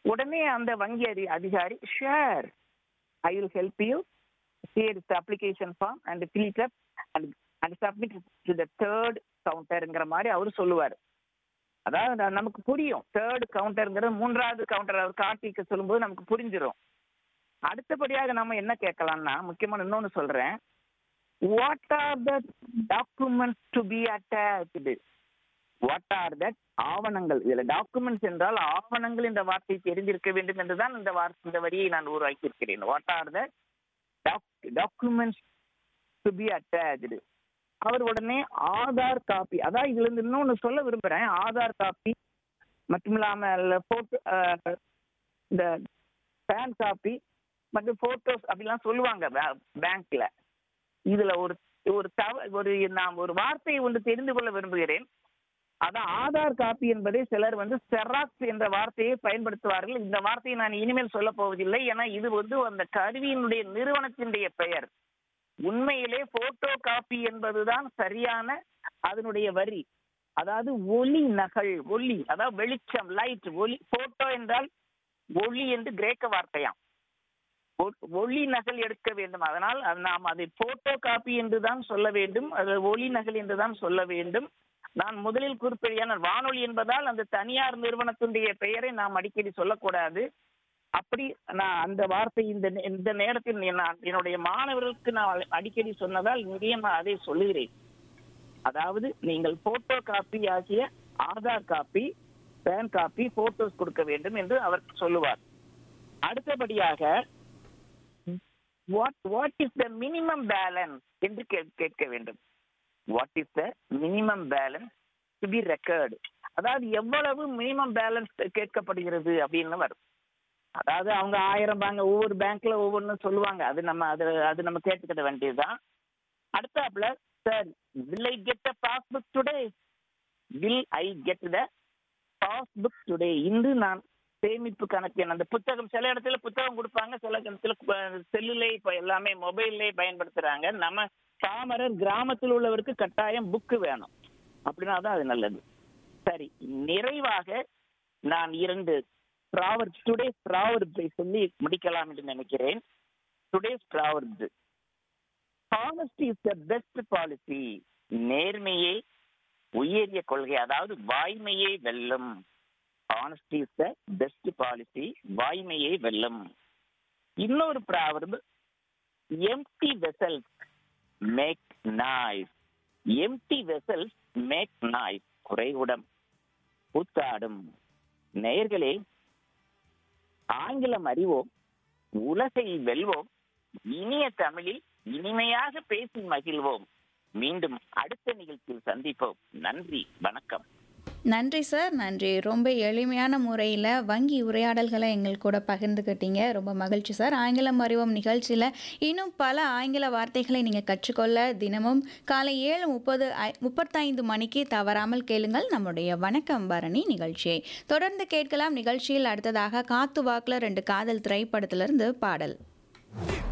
உடனே அந்த வங்கி அதி அதிகாரி sure I will help you here is application form and fill it up and and submit to the third கவுண்டருங்கிற மாதிரி அவர் சொல்லுவார் அதாவது ந- நமக்கு புரியும் தேர்ட் கவுண்டருங்கிறது மூன்றாவது கவுண்டர் அவர் காட்டிக்க சொல்லும்போது நமக்கு புரிஞ்சிடும் அடுத்தபடியாக நம்ம என்ன கேட்கலாம்னா முக்கியமான இன்னொன்னு சொல்றேன் what are the documents to be attached what are that ஆவணங்கள் இதுல டாக்குமெண்ட்ஸ் என்றால் ஆவணங்கள் என்ற வார்த்தை தெரிந்திருக்க வேண்டும் என்றுதான் இந்த வார்த்தை இந்த வரியை நான் உருவாக்கியிருக்கிறேன் what are the documents to be attached அவர் உடனே ஆதார் காப்பி அதான் இதுல இருந்து இன்னொன்னு சொல்ல விரும்புறேன் ஆதார் காப்பி மட்டும் இல்லாம போட்டோ இந்த பேன் காப்பி மற்றும் போட்டோஸ் அப்படிலாம் சொல்லுவாங்க பேங்க்ல இதுல ஒரு ஒரு தவ ஒரு நான் ஒரு வார்த்தையை ஒன்று தெரிந்து கொள்ள விரும்புகிறேன் அதான் ஆதார் காப்பி என்பதை சிலர் வந்து செராக்ஸ் என்ற வார்த்தையை பயன்படுத்துவார்கள் இந்த வார்த்தையை நான் இனிமேல் சொல்ல போவதில்லை ஏன்னா இது வந்து அந்த கருவியினுடைய நிறுவனத்தினுடைய பெயர் உண்மையிலே போட்டோ காப்பி என்பதுதான் சரியான அதனுடைய வரி அதாவது ஒளி நகல் ஒளி அதாவது வெளிச்சம் லைட் ஒளி போட்டோ என்றால் ஒளி என்று கிரேக்க வார்த்தையாம் ஒ- ஒளி நகல் எடுக்க வேண்டும் அதனால் அது நாம் அதை போட்டோ காப்பி என்று தான் சொல்ல வேண்டும் அது ஒளி நகல் என்று தான் சொல்ல வேண்டும் நான் முதலில் குறிப்பிடையான வானொலி என்பதால் அந்த தனியார் நிறுவனத்தினுடைய பெயரை நாம் அடிக்கடி சொல்லக்கூடாது அப்படி நான் அந்த வார்த்தை இந்த நே- இந்த நேரத்தில் நான் என்னுடைய மாணவர்களுக்கு நான் அடிக்கடி சொன்னதால் இங்கே நான் அதை சொல்லுகிறேன் அதாவது நீங்கள் போட்டோ காப்பி ஆகிய Aadhaar copy pan copy photos கொடுக்க வேண்டும் என்று அவர் சொல்லுவார் அடுத்தபடியாக what what is the minimum balance என்று கே- கேட்க வேண்டும் what is the minimum balance to be record அதாவது எவ்வளவு மினிமம் பேலன்ஸ் கேட்கப்படுகிறது அப்படின்னு வரும் அதாவது அவங்க ஆயிரம் பேங்க் ஒவ்வொரு பேங்க்ல ஒவ்வொன்றும் சொல்லுவாங்க அது நம்ம அது அது நம்ம கேட்டுக்கிட வேண்டியதுதான் அடுத்தாப்புல sir will I get a passbook today will I get the passbook today இன்று நான் சேமிப்பு கணக்கு எண் அந்த புத்தகம் சில இடத்துல புத்தகம் கொடுப்பாங்க சில இடத்துல செல்லுலே இப்போ எல்லாமே மொபைல்லே பயன்படுத்துறாங்க நம்ம பாமரர் கிராமத்தில் உள்ளவருக்கு கட்டாயம் புக்கு வேணும் அப்படின்னா தான் அது நல்லது சரி நிறைவாக நான் இரண்டு ப்ராவர்ஸ் டுடே ப்ராவர்ஸை சொல்லி முடிக்கலாம் என்று நினைக்கிறேன் today's proverbs honesty is the best policy நேர்மையே உயரிய கொள்கை அதாவது வாய்மையே வெல்லும் honesty is the best policy வாய்மையே வெல்லும் இன்னொரு proverb empty vessels make noise empty vessels make noise குறைவுடம் கூத்தாடும் நேயர்களே ஆங்கிலம் அறிவோம் உலகை வெல்வோம் இனிய தமிழில் இனிமையாக பேசி மகிழ்வோம் மீண்டும் அடுத்த நிகழ்ச்சியில் சந்திப்போம் நன்றி வணக்கம் நன்றி சார் நன்றி ரொம்ப எளிமையான முறையில் வங்கி உரையாடல்களை எங்கள் கூட பகிர்ந்துக்கிட்டீங்க ரொம்ப மகிழ்ச்சி சார் ஆங்கிலம் அறிவோம் நிகழ்ச்சியில் இன்னும் பல ஆங்கில வார்த்தைகளை நீங்கள் கற்றுக்கொள்ள தினமும் காலை ஏழு முப்பது முப்பத்தைந்து மணிக்கு தவறாமல் கேளுங்கள் நம்முடைய வணக்கம் பரணி நிகழ்ச்சியை தொடர்ந்து கேட்கலாம் நிகழ்ச்சியில் அடுத்ததாக காத்து வாக்கில் ரெண்டு காதல் திரைப்படத்திலிருந்து பாடல்